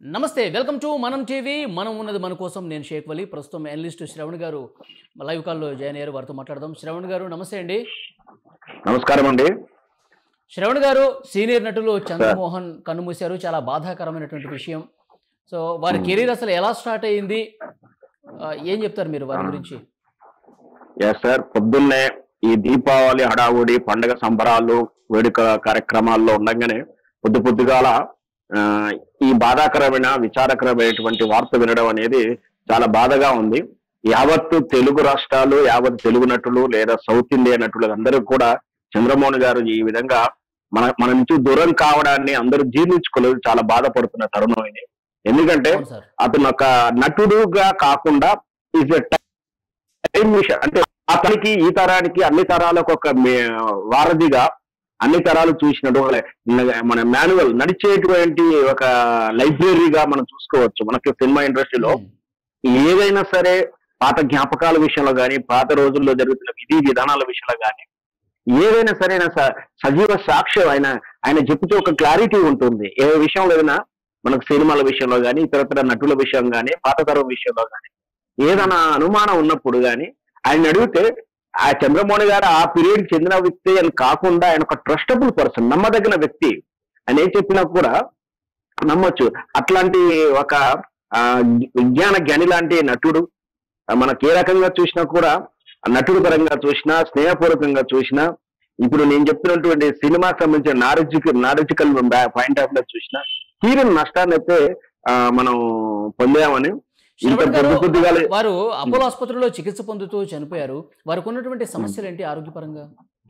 నమస్తే welcome to మనం TV మనం ఉన్నది మన కోసం నేను షేక్ వలి ప్రస్తుతం అనలిస్ట్ శ్రవణ్ గారు లైవ్ కాల్లో జాయిన్ అయ్యారు వారితో మాట్లాడదాం శ్రవణ్ గారు నమస్తే అండి నమస్కారం అండి శ్రవణ్ గారు సీనియర్ నటులు చంద్రమోహన్ కన్నుమూశారు చాలా బాధాకరమైనటువంటి విషయం సో వారి కెరీర్ అసలు ఎలా స్టార్ట్ అయ్యింది ఆ, ఏం చెప్తారు మీరు వారి గురించి ఎస్ సార్ పొద్దున్నే ఈ దీపావళి హడావుడి పండగ సంబరాలు వేడుక కార్యక్రమాల్లో ఉండగానే పొద్దు పొద్దుగాల ఆ, ఈ బాధాకరమైన విచారకరమైనటువంటి వార్త వినడం అనేది చాలా బాధగా ఉంది యావత్తు తెలుగు రాష్ట్రాలు యావత్ తెలుగు నటులు లేదా సౌత్ ఇండియా నటులు అందరూ కూడా చంద్రమోహన్ గారు ఈ విధంగా మన మన నుంచి దూరం కావడాన్ని అందరూ జీర్ణించుకోలేదు చాలా బాధపడుతున్న తరుణం ఇది ఎందుకంటే అవును సార్ అతను ఒక నటుడుగా కాకుండా ఈజ్ ఎ టైం మిషన్ అంటే అతనికి ఈ తరానికి అన్ని తరాలకు ఒక మే- వారధిగా అన్ని తరాలు చూసినట్టు ఒక మన మాన్యువల్ నడిచేటువంటి ఒక లైబ్రరీగా మనం చూసుకోవచ్చు మనకి సినిమా ఇండస్ట్రీలో ఏదైనా సరే పాత జ్ఞాపకాల విషయంలో కానీ పాత రోజుల్లో జరుగుతున్న విధి విధానాల విషయంలో కానీ ఏదైనా సరే ఆయన స- సజీవ సాక్ష్యం ఆయన ఆయన చెప్తే ఒక క్లారిటీ ఉంటుంది ఏ విషయంలో ఏదైనా మనకు సినిమాల విషయంలో కానీ ఇతరతర నటుల విషయం కానీ పాతతరం విషయంలో కానీ ఏదైనా అనుమానం ఉన్నప్పుడు కానీ ఆయన అడిగితే ఆ చంద్రమోహన్ గారు ఆ పీరియడ్ చెందిన వ్యక్తి అని కాకుండా ఆయన ఒక ట్రస్టబుల్ పర్సన్ నమ్మదగిన వ్యక్తి అని ఏం చెప్పినా కూడా నమ్మొచ్చు అట్లాంటి ఒక ఆ, విజ్ఞాన జ్ఞాని లాంటి నటుడు ఆ, మనకి ఏ రకంగా చూసినా కూడా ఆ నటుడు పరంగా చూసినా స్నేహపూర్వకంగా చూసినా ఇప్పుడు నేను చెప్తున్నటువంటి సినిమా సంబంధించిన నాలెడ్జికల్ నాలెడ్జికల్ పాయింట్ ఆఫ్ లో చూసినా తీరిన నష్టాన్ని అయితే ఆ, మనం పొందామని ఇంత శ్రవణ్ గారు పొద్దు పొద్దుగాలే వారు అపోలో ఆసుపత్రిలో చికిత్స పొందుతూ చనిపోయారు వారికి ఉన్నటువంటి సమస్యలు ఏంటి ఆరోగ్యపరంగా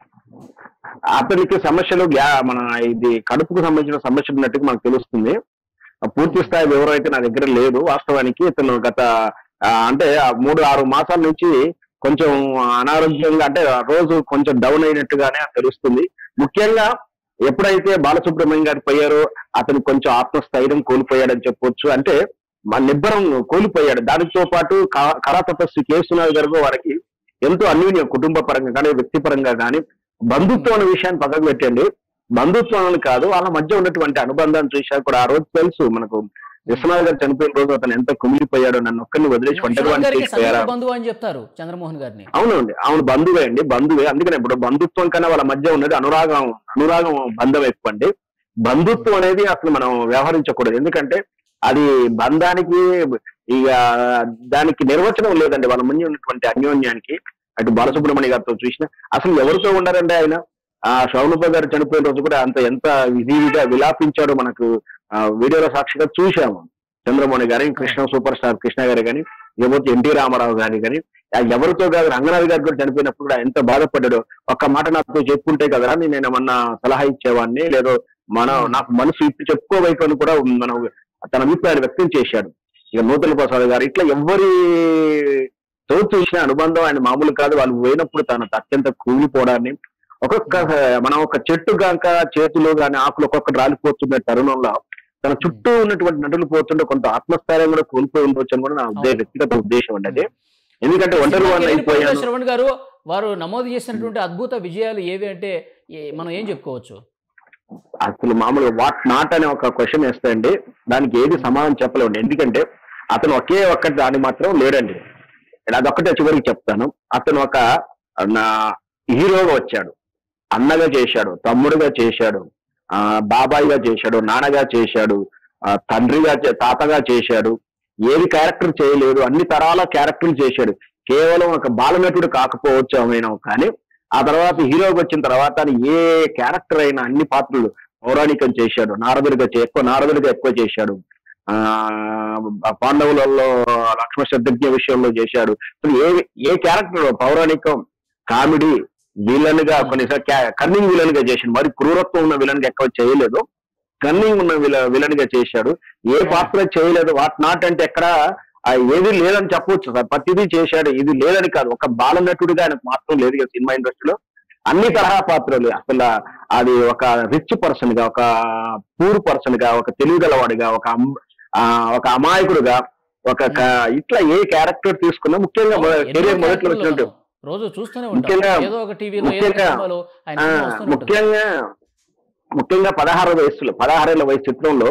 అతనికి సమస్యలు గ్యా- మన ఇది కడుపుకు సంబంధించిన సమస్యలు ఉన్నట్టుగా మనకు తెలుస్తుంది ఆ పూర్తి స్థాయి వివరం అయితే నా దగ్గర లేదు వాస్తవానికి ఇతను గత ఆ, అంటే ఆ మూడు ఆరు మాసాల నుంచి కొంచెం అనారోగ్యంగా అంటే ఆ రోజు కొంచెం డౌన్ అయినట్టుగానే తెలుస్తుంది ముఖ్యంగా ఎప్పుడైతే బాలసుబ్రహ్మణ్యం గారు పోయారో అతను కొంచెం ఆత్మస్థైర్యం కోల్పోయాడని చెప్పొచ్చు అంటే మా నిబ్బరం కోల్పోయాడు దానితో పాటు క- కళా తపస్వి కేసునాథ్ గారు వారికి ఎంతో అన్యూన్యం కుటుంబ పరంగా కానీ వ్యక్తిపరంగా కానీ బంధుత్వం అనే విషయాన్ని పక్కకు పెట్టండి బంధుత్వం అని కాదు వాళ్ళ మధ్య ఉన్నటువంటి అనుబంధాన్ని చూసా కూడా ఆ రోజు తెలుసు మనకు విశ్వనాథ్ గారు చనిపోయిన రోజు అతను ఎంత కుమిలిపోయాడో నన్ను ఒక్కరిని వదిలేసి శ్రవణ్ ఒంటరివాడిని గారికి చేసిపోయారా సన్నిహిత బంధువు అని చెప్తారు చంద్రమోహన్ గారిని అవునండి అవును బంధువే అండి బంధువే అందుకనే ఇప్పుడు బంధుత్వం కన్నా వాళ్ళ మధ్య ఉన్నది అనురాగం అనురాగం బంధం ఎక్కువ అండి బంధుత్వం అనేది అసలు మనం వ్యవహరించకూడదు ఎందుకంటే అది బంధానికి ఇక దానికి నిర్వచనం లేదండి వాళ్ళ ముందు ఉన్నటువంటి అన్యోన్యానికి అటు బాలసుబ్రహ్మణ్య గారితో చూసిన అసలు ఎవరితో ఉండారండి ఆయన ఆ శౌనప్ప గారు చనిపోయిన రోజు కూడా అంత ఎంత విధిగా విలాపించాడో మనకు ఆ, వీడియోలో సాక్షిగా చూశాము చంద్రమోహన్ గారి కృష్ణ సూపర్ స్టార్ కృష్ణ గారు కానీ లేకపోతే ఎన్టీ రామారావు గారి కానీ ఆ ఎవరితో కాదు రంగనాథ్ గారు కూడా చనిపోయినప్పుడు కూడా ఎంత బాధపడ్డాడో ఒక్క మాట నాతో చెప్పుంటే కదరా నేను ఏమన్నా సలహా ఇచ్చేవాడిని లేదో మన నాకు మనసు ఇప్పి చెప్పుకోవైపు అని కూడా మనం తన అభిప్రాయాన్ని వ్యక్తం చేశాడు ఇక నూతన ప్రసాద్ గారు ఇట్లా ఎవరి తో చూసిన అనుబంధం ఆయన మామూలు కాదు వాళ్ళు పోయినప్పుడు తన అత్యంత కూలిపోవడాన్ని ఒక్కొక్క మనం ఒక చెట్టు గాక చేతులు గాని ఆకులు ఒక్కొక్కటి రాలిపోతున్న తరుణంలో తన చుట్టూ ఉన్నటువంటి నటులు పోతుంటే కొంత ఆత్మస్థైర్యం కూడా కోల్పోయి ఉండవచ్చు అని కూడా నా ఉద్దే- వ్యక్తిగత ఉద్దేశం అండి అది ఎందుకంటే ఒంటరి సినిమా వాడిని కెరీర్ పరంగా అయిపోయాను శ్రవణ్ గారు వారు నమోదు చేసినటువంటి అద్భుత విజయాలు ఏవి అంటే ఏ- మనం ఏం చెప్పుకోవచ్చు అసలు మామూలుగా వాట్ నాట్ అనే ఒక క్వశ్చన్ వేస్తాయండి దానికి ఏది సమాధానం చెప్పలేండి ఎందుకంటే అతను ఒకే ఒక్కటి దాని మాత్రం లేడండి నేను అదొక్కటే చివరికి చెప్తాను అతను ఒక నా హీరోగా వచ్చాడు అన్నగా చేశాడు తమ్ముడుగా చేశాడు ఆ బాబాయిగా చేశాడు నాన్నగా చేశాడు ఆ తండ్రిగా చే- తాతగా చేశాడు ఏది క్యారెక్టర్ చేయలేదు అన్ని తరాల క్యారెక్టర్లు చేశాడు కేవలం ఒక బాలనటుడు కాకపోవచ్చు ఆయన కానీ ఆ తర్వాత హీరోకి వచ్చిన తర్వాత ఆయన ఏ క్యారెక్టర్ అయినా అన్ని పాత్రలు పౌరాణికం చేశాడు నారదుడిగా చే- ఎక్కువ నారదుడిగా ఎక్కువ చేశాడు ఆ పాండవులలో లక్ష్మణ శబ్దజ్ఞ విషయంలో చేశాడు అసలు ఏ ఏ క్యారెక్టర్ పౌరాణికం కామెడీ విలన్ గా కొన్నిసారి కన్నింగ్ విలన్ గా చేశాడు మరి క్రూరత్వం ఉన్న విలన్ గా ఎక్కువ చేయలేదు కన్నింగ్ ఉన్న విల విలన్ గా చేశాడు ఏ పాత్ర చేయలేదు వాట్ నాట్ అంటే ఎక్కడ ఆ ఏది లేదని చెప్పొచ్చు సార్ ప్రతిదీ చేశాడు ఇది లేదని కాదు ఒక బాలనటుడిగా ఆయనకు మాత్రం లేదు ఇక సినిమా ఇండస్ట్రీలో అన్ని తరహా పాత్రలు అసలు అది ఒక రిచ్ పర్సన్ గా ఒక పూర్ పర్సన్ గా ఒక తెలివిగలవాడిగా ఒక అమ్- ఆ, ఒక అమాయకుడుగా ఒక క- ఇట్లా ఏ క్యారెక్టర్ తీసుకున్నా ముఖ్యంగా ఎన్నో కెరీర్ మొదట్లో క్యారెక్టర్లు వచ్చినట్టు రోజు చూస్తూనే ఉంటాం ముఖ్యంగా ఏదో ఒక టీవీలో ఏదో ఒక ముఖ్యంగా సినిమాలో ఆయన ఆ, సినిమా వస్తూనే ఉంటుంది ముఖ్యంగా ముఖ్యంగా పదహారు వయసులో పదహారేళ్ల వయసు చిత్రంలో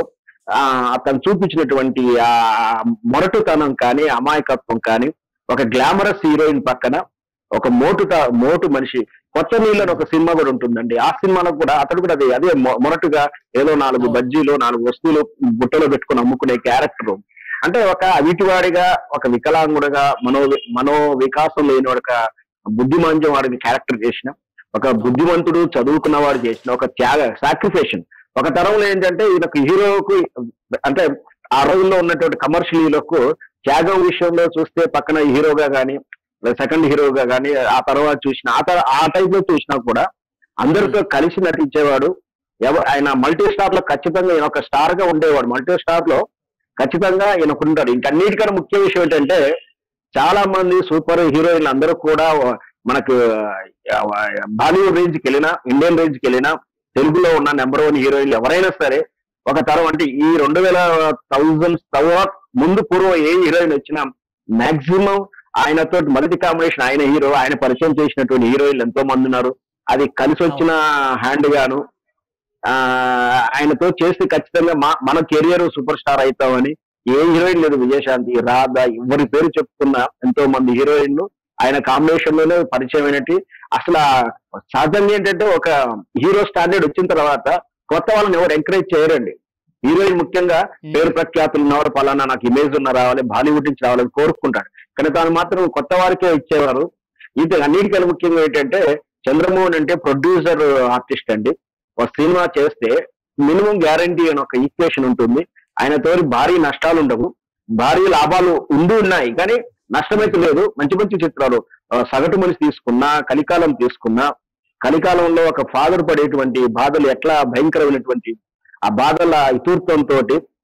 ఆ అతను చూపించినటువంటి ఆ మొరటుతనం కానీ అమాయకత్వం కానీ ఒక గ్లామరస్ హీరోయిన్ పక్కన ఒక మోటుత మోటు మనిషి కొత్త నీళ్ళని ఒక సినిమా కూడా ఉంటుందండి ఆ సినిమాలో కూడా అతడు కూడా అదే అదే మొ- మొరటుగా ఏదో నాలుగు అవును. బజ్జీలు నాలుగు వస్తువులు బుట్టలో పెట్టుకుని అమ్ముకునే క్యారెక్టర్ అంటే ఒక అవిటివాడిగా ఒక వికలాంగుడిగా మనో మనో వికాసం లేని ఒక బుద్ధిమాంద్యం వాడిని క్యారెక్టర్ చేసిన ఒక బుద్ధిమంతుడు చదువుకున్నవాడు చేసిన ఒక త్యాగ సాక్రిఫికేషన్ ఒక తరంలో ఏంటంటే ఈయనకు హీరోకు అంటే ఆ రోజుల్లో ఉన్నటువంటి కమర్షియల్ హీరోకు త్యాగం విషయంలో చూస్తే పక్కన హీరోగా కానీ సెకండ్ హీరోగా కానీ ఆ తర్వాత చూసిన ఆ తర ఆ టైప్ లో చూసినా కూడా అందరితో కలిసి నటించేవాడు ఎవ- ఆయన మల్టీ స్టార్ లో ఖచ్చితంగా ఈయన ఒక స్టార్ గా ఉండేవాడు మల్టీ స్టార్ లో ఖచ్చితంగా ఈయనకుంటాడు ఇంకన్నిటికన్నా ముఖ్య విషయం ఏంటంటే చాలా మంది సూపర్ హీరోయిన్లు అందరూ కూడా మనకు ఆ, బాలీవుడ్ రేంజ్ కి వెళ్ళినా ఇండియన్ రేంజ్ కి వెళ్ళినా తెలుగులో ఉన్న నెంబర్ వన్ హీరోయిన్లు ఎవరైనా సరే ఒక తరం అంటే ఈ రెండు వేల థౌజండ్స్ తర్వాత ముందు పూర్వం ఏ హీరోయిన్ వచ్చినా మాక్సిమం ఆయనతో మొదటి కాంబినేషన్ ఆయన హీరో ఆయన పరిచయం చేసినటువంటి హీరోయిన్లు ఎంతో మంది ఉన్నారు అది కలిసి వచ్చిన హ్యాండ్ గాను ఆ ఆయనతో చేస్తే ఖచ్చితంగా మా మన కెరియర్ సూపర్ స్టార్ అవుతామని ఏ హీరోయిన్ లేదు విజయశాంతి రాధ ఎవరి పేరు చెప్పుకున్న ఎంతో మంది హీరోయిన్లు ఆయన కాంబినేషన్ లోనే పరిచయం అయినట్టు అసలు ఆ సహజంగా ఏంటంటే ఒక హీరో స్టాండర్డ్ వచ్చిన తర్వాత కొత్త వాళ్ళని ఎవరు ఎంకరేజ్ చేయరండి హీరోయిన్ ముఖ్యంగా పేరు ప్రఖ్యాతులు ఉన్నవారు పలానా నాకు ఇమేజ్ ఉన్న రావాలి బాలీవుడ్ నుంచి రావాలని కోరుకుంటాడు కానీ తాను మాత్రం కొత్త వారికే ఇచ్చేవారు ఇది అన్నిటికన్నా ముఖ్యంగా ఏంటంటే చంద్రమోహన్ అంటే ప్రొడ్యూసర్ ఆర్టిస్ట్ అండి ఒక సినిమా చేస్తే మినిమం గ్యారంటీ అని ఒక ఈక్వేషన్ ఉంటుంది ఆయనతో భారీ నష్టాలు ఉండవు భారీ లాభాలు ఉండి ఉన్నాయి కానీ నష్టమైతే లేదు మంచి మంచి చిత్రాలు ఆ, సగటు మనిషి తీసుకున్నా కలికాలం తీసుకున్నా కలికాలంలో ఒక ఫాదర్ పడేటువంటి బాధలు ఎట్లా భయంకరమైనటువంటి ఆ బాధల ఇతూర్తంతో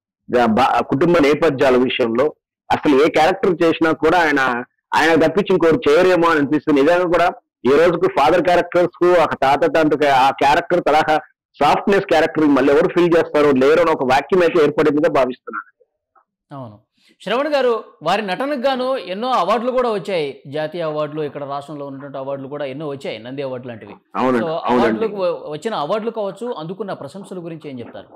కుటుంబ నేపథ్యాల విషయంలో అసలు ఏ క్యారెక్టర్ చేసినా కూడా ఆయన ఆయన తప్పించి ఇంకోరు చేయరేమో అని అనిపిస్తుంది నిజంగా కూడా ఈ రోజుకు ఫాదర్ క్యారెక్టర్స్ కు ఒక తాత తండ్రి ఆ క్యారెక్టర్ తరహా సాఫ్ట్నెస్ క్యారెక్టర్ మళ్ళీ ఎవరు ఫీల్ చేస్తారు లేరు అని ఒక వాక్యం అయితే ఏర్పడిందిగా భావిస్తున్నాను అవును శ్రవణ్ గారు వారి నటనకు గాను ఎన్నో అవార్డులు కూడా వచ్చాయి జాతీయ అవార్డులు ఇక్కడ రాష్ట్రంలో ఉన్నటువంటి అవార్డులు కూడా ఎన్నో వచ్చాయి నంది అవార్డు లాంటివి అవునండి సో అవునండి అవార్డులకు వచ్చిన అవార్డులు కావచ్చు అందుకున్న ప్రశంసల గురించి ఏం చెప్తారు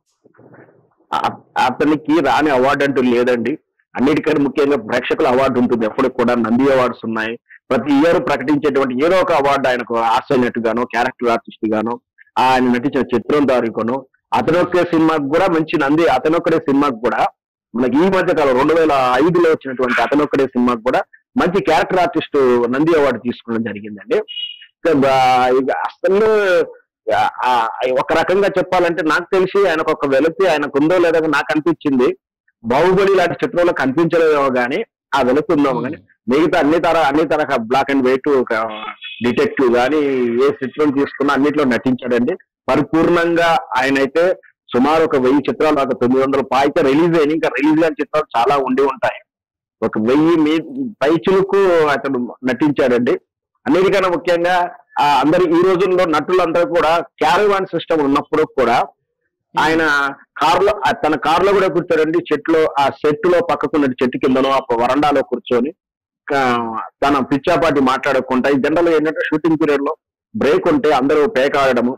ఆ- అతనికి రాని అవార్డు అంటూ లేదండి అన్నిటికంటే ముఖ్యంగా ప్రేక్షకుల అవార్డు ఉంటుంది ఎప్పటికి కూడా నంది అవార్డ్స్ ఉన్నాయి ప్రతి ఇయర్ ప్రకటించేటువంటి ఏదో ఒక అవార్డు ఆయనకు హాస్య నటుగాను క్యారెక్టర్ ఆర్టిస్ట్ గాను ఆయన నటించిన చిత్రం దారికోను అతనొక్కే సినిమాకి కూడా మంచి నంది అతనొక్కడే సినిమాకి కూడా మనకి ఈ మధ్య కాలం రెండు వేల ఐదులో వచ్చినటువంటి అతనొక్కడే సినిమాకి కూడా మంచి క్యారెక్టర్ ఆర్టిస్ట్ నంది అవార్డు తీసుకోవడం జరిగిందండి ఇక బా- ఇక అసలు ఆ- ఆ- ఒక రకంగా చెప్పాలంటే నాకు తెలిసి ఆయనకు ఒక వెలుతి ఆయనకు ఉందో లేదో నాకు అనిపించింది బాహుబలి లాంటి చిత్రంలో కనిపించలేదేమో కానీ ఆ వెలుతి ఉందేమో కానీ మిగతా అన్ని తర అన్ని తరహా బ్లాక్ అండ్ వైట్ ఒక డిటెక్టివ్ కానీ ఏ చిత్రం తీసుకున్నా అన్నిట్లో నటించాడండి పరిపూర్ణంగా ఆయన అయితే సుమారు ఒక వెయ్యి చిత్రాలు ఒక తొమ్మిది వందల పాయితే రిలీజ్ అయినాయి ఇంకా రిలీజ్ అయిన చిత్రాలు చాలా ఉండి ఉంటాయి ఒక వెయ్యి మీ పైచులకు అతను నటించాడండి అన్నిటికన్నా ముఖ్యంగా ఆ అందరి ఈ రోజుల్లో నటులందరూ కూడా క్యారవాన్ సిస్టమ్ ఉన్నప్పుడు కూడా ఆయన కారులో ఆ తన కారులో కూడా కూర్చోడండి చెట్లు ఆ సెట్ లో పక్కకున్న చెట్టు కిందనో ఆ వరండాలో కూర్చొని కా- తన పిచ్చాపాటి మాట్లాడకుండా ఈ జనరల్ ఏంటంటే షూటింగ్ పీరియడ్ లో బ్రేక్ ఉంటే అందరూ పేక ఆడడము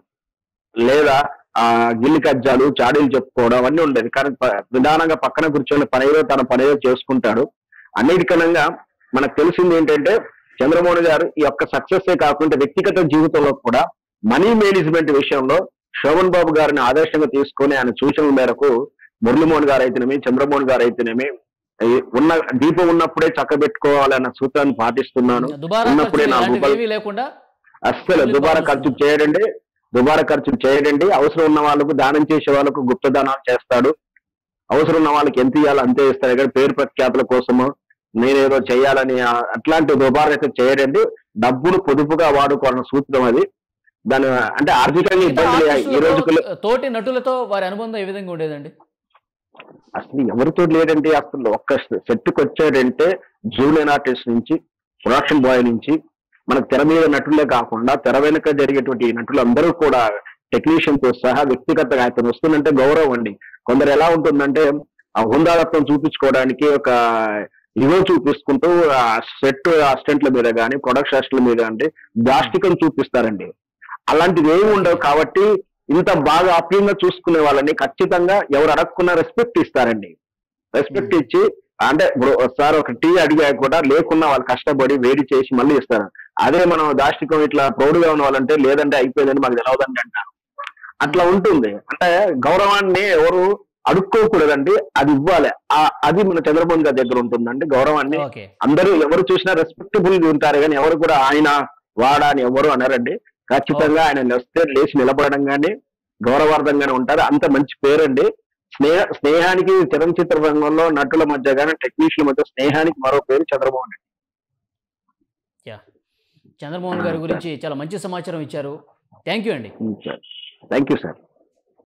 లేదా ఆ గిల్లి కజ్జాలు చాడీలు చెప్పుకోవడం అవన్నీ ఉండేది కానీ ప- నిదానంగా పక్కన కూర్చొని పనేదో తన పనేదో చేసుకుంటాడు అన్నిటికనంగా మనకు తెలిసింది ఏంటంటే చంద్రమోహన్ గారు ఈ యొక్క సక్సెస్ కాకుండా వ్యక్తిగత జీవితంలో కూడా మనీ మేనేజ్మెంట్ విషయంలో శోభన్ బాబు గారిని ఆదర్శంగా తీసుకొని ఆయన సూచనల మేరకు మురళీమోహన్ గారు అయితేనేమి చంద్రమోహన్ గారు అయితేనేమి ఈ ఉన్న దీపం ఉన్నప్పుడే చక్కబెట్టుకోవాలన్న సూత్రాన్ని పాటిస్తున్నాను దుబారా ఉన్నప్పుడే ఖర్చులు నాలుగు ఇలాంటివి రూపాయలు ఏమీ లేకుండా అస్సలు దుబారా ఖర్చు చేయడండి దుబారా ఖర్చు చేయడండి అవసరం ఉన్న వాళ్ళకు దానం చేసే వాళ్ళకు గుప్త దానాలు చేస్తాడు అవసరం ఉన్న వాళ్ళకి ఎంత ఇవ్వాలో అంతే ఇస్తాడు ఇక్కడ పేరు ప్రఖ్యాతుల కోసము నేనేదో చేయాలని ఆ- అట్లాంటి దుబారా అయితే చేయడండి డబ్బును పొదుపుగా వాడుకోవాలన్న సూత్రం అది దాని అంటే ఆర్థికంగా మిగతా ఇబ్బంది లే- ఈ రోజు ఆర్టిస్టులతో, తోటి నటులతో వారి అనుబంధం ఏ విధంగా ఉండేదండి అసలు ఎవరితో లేదండి అసలు ఒక్క సెట్కి వచ్చాడంటే జూనియర్ ఆర్టిస్ట్ నుంచి ప్రొడక్షన్ బాయ్ నుంచి మనకు తెర మీద నటులే కాకుండా తెర వెనుక జరిగేటువంటి నటులు అందరూ కూడా టెక్నీషియన్ తో సహా వ్యక్తిగతంగా అతను వస్తుందంటే గౌరవం అండి కొందరు ఎలా ఉంటుందంటే ఆ హుందాలత్వం చూపించుకోవడానికి ఒక ఇగో చూపిస్తుంటూ ఆ సెట్ అసిస్టెంట్ల మీద కానీ ప్రొడక్షన్ అసిస్టెంట్ల మీద అంటే దాష్టికం చూపిస్తారండి అలాంటివి ఏమి ఉండవు కాబట్టి ఇంత బాగా ఆప్యంగా చూసుకునే వాళ్ళని ఖచ్చితంగా ఎవరు అడగకున్నా రెస్పెక్ట్ ఇస్తారండి రెస్పెక్ట్ Hmm. ఇచ్చి అంటే ఇప్పుడు సార్ ఒక టీ అడిగా కూడా లేకున్నా వాళ్ళు కష్టపడి వేడి చేసి మళ్ళీ ఇస్తారు అదే మనం దాష్టికం ఇట్లా ప్రౌడ్గా ఉన్న వాళ్ళంటే లేదంటే అయిపోయిందని మాకు తెలవదండి అంటారు అట్లా ఉంటుంది అంటే గౌరవాన్ని ఎవరు అడుక్కోకూడదండి అది ఇవ్వాలి ఆ- అది మన చంద్రబాబు గారి దగ్గర ఉంటుందండి గౌరవాన్ని ఓకే అందరూ ఎవరు చూసినా రెస్పెక్టబుల్ గా ఉంటారు కానీ ఎవరు కూడా ఆయన వాడా అని ఎవరు అనరండి ఖచ్చితంగా ఆయన వస్తే లేచి నిలబడడం కానీ గౌరవార్థంగానే ఉంటారు అంత మంచి పేరండి స్నేహ స్నేహానికి చలనచిత్ర రంగంలో నటుల మధ్య కానీ టెక్నీషియన్ల మధ్య స్నేహానికి మరో పేరు చంద్రబాబు నాయుడు యా చంద్రమోహన్ గారి గురించి చాలా మంచి సమాచారం ఇచ్చారు థ్యాంక్ యూ అండి థ్యాంక్ యూ సార్